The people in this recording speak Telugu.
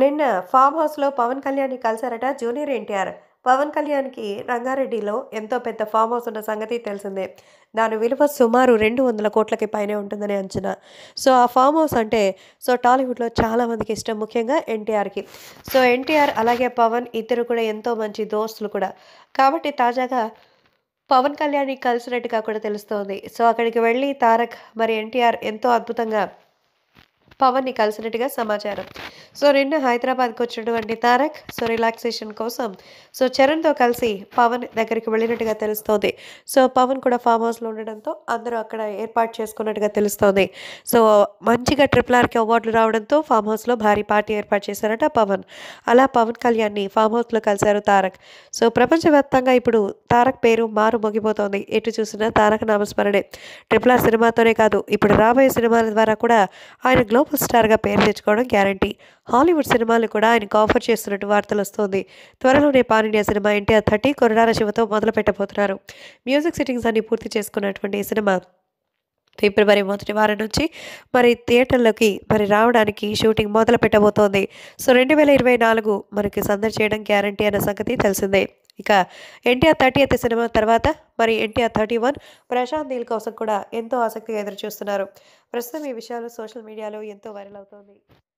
నిన్న ఫామ్ హౌస్లో పవన్ కళ్యాణ్ని కలిశారట జూనియర్ ఎన్టీఆర్ పవన్ కళ్యాణ్కి రంగారెడ్డిలో ఎంతో పెద్ద ఫామ్ హౌస్ ఉన్న సంగతి తెలిసిందే దాని విలువ సుమారు రెండు వందల కోట్లకి పైనే ఉంటుందని అంచనా సో ఆ ఫామ్ హౌస్ అంటే సో టాలీవుడ్లో చాలా మందికి ఇష్టం ముఖ్యంగా ఎన్టీఆర్కి సో ఎన్టీఆర్ అలాగే పవన్ ఇద్దరు కూడా ఎంతో మంచి దోస్తులు కూడా కాబట్టి తాజాగా పవన్ కళ్యాణ్ని కలిసినట్టుగా కూడా తెలుస్తోంది సో అక్కడికి వెళ్ళి తారక్ మరి ఎన్టీఆర్ ఎంతో అద్భుతంగా పవన్ని కలిసినట్టుగా సమాచారం సో నిన్న హైదరాబాద్కి వచ్చినటువంటి తారక్ సో రిలాక్సేషన్ కోసం సో చరణ్తో కలిసి పవన్ దగ్గరికి వెళ్ళినట్టుగా తెలుస్తోంది సో పవన్ కూడా ఫామ్ హౌస్లో ఉండడంతో అందరూ అక్కడ ఏర్పాటు చేసుకున్నట్టుగా తెలుస్తోంది సో మంచిగా ట్రిపుల్ ఆర్కి అవార్డులు రావడంతో ఫామ్ హౌస్లో భారీ పార్టీ ఏర్పాటు చేశారట పవన్ అలా పవన్ కళ్యాణ్ని ఫామ్ హౌస్లో కలిశారు తారక్ సో ప్రపంచవ్యాప్తంగా ఇప్పుడు తారక్ పేరు మారు మోగిపోతోంది ఎటు చూసినా తారక నామస్మరణే ట్రిపుల్ ఆర్ సినిమాతోనే కాదు ఇప్పుడు రాబోయే సినిమాల ద్వారా కూడా ఆయన గ్లోబల్ స్టార్గా పేరు తెచ్చుకోవడం గ్యారంటీ హాలీవుడ్ సినిమాలు కూడా ఆయనకు ఆఫర్ చేస్తున్నట్టు వార్తలు వస్తోంది థ్వరలోనే పాన్ ఇండియా సినిమా ఎన్టీఆర్ థర్టీ కొరడాల శివతో మొదలు పెట్టబోతున్నారు మ్యూజిక్ సిట్టింగ్స్ అన్ని పూర్తి చేసుకున్నటువంటి ఈ సినిమా ఫిబ్రవరి మొదటి వారం నుంచి మరి థియేటర్లోకి మరి రావడానికి షూటింగ్ మొదలు పెట్టబోతోంది సో రెండు వేల ఇరవై నాలుగు మనకి సందడి చేయడం గ్యారంటీ అన్న సంగతి తెలిసిందే ఇక ఎన్టీఆర్ థర్టీ అయితే సినిమా తర్వాత మరి NTR thirty one Prashanth Neel కోసం కూడా ఎంతో ఆసక్తిగా ఎదురు చూస్తున్నారు ప్రస్తుతం ఈ విషయాలు సోషల్ మీడియాలో ఎంతో వైరల్ అవుతోంది